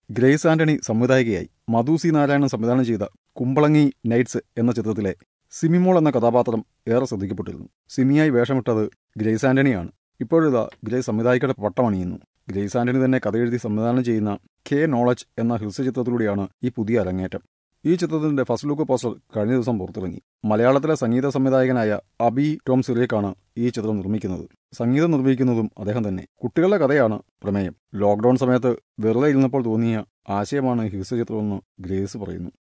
grace Antony സംവിധായികയായി Madhu C Narayanan സംവിധാനം ചെയ്ത കുമ്പളങ്ങി നൈറ്റ്സ് എന്ന ചിത്രത്തിലെ സിമിമോൾ എന്ന കഥാപാത്രം ഏറെ ശ്രദ്ധിക്കപ്പെട്ടിരുന്നു സിമിയായി വേഷമിട്ടത് ഗ്രേസ് ആന്റണിയാണ് ഇപ്പോഴിതാ ഗ്രേസ് സംവിധായികയുടെ പട്ടമണിയുന്നു ഗ്രേസ് ആന്റണി തന്നെ കഥയെഴുതി സംവിധാനം ചെയ്യുന്ന കെ നോളജ് എന്ന ഹ്രസ്വ ചിത്രത്തിലൂടെയാണ് ഈ പുതിയ അരങ്ങേറ്റം ഈ ചിത്രത്തിന്റെ ഫസ്റ്റ് ലുക്ക് പോസ്റ്റർ കഴിഞ്ഞ ദിവസം പുറത്തിറങ്ങി മലയാളത്തിലെ സംഗീത സംവിധായകനായ അബി ടോം സിറിയക്കാണ് ഈ ചിത്രം നിർമ്മിക്കുന്നത് സംഗീതം നിർമ്മിക്കുന്നതും അദ്ദേഹം തന്നെ കുട്ടികളുടെ കഥയാണ് പ്രമേയം ലോക്ക്ഡൌൺ സമയത്ത് വെറുതെ ഇരുന്നപ്പോൾ തോന്നിയ ആശയമാണ് ഈ ഹ്രസ്വ ചിത്രമെന്ന് ഗ്രേസ് പറയുന്നു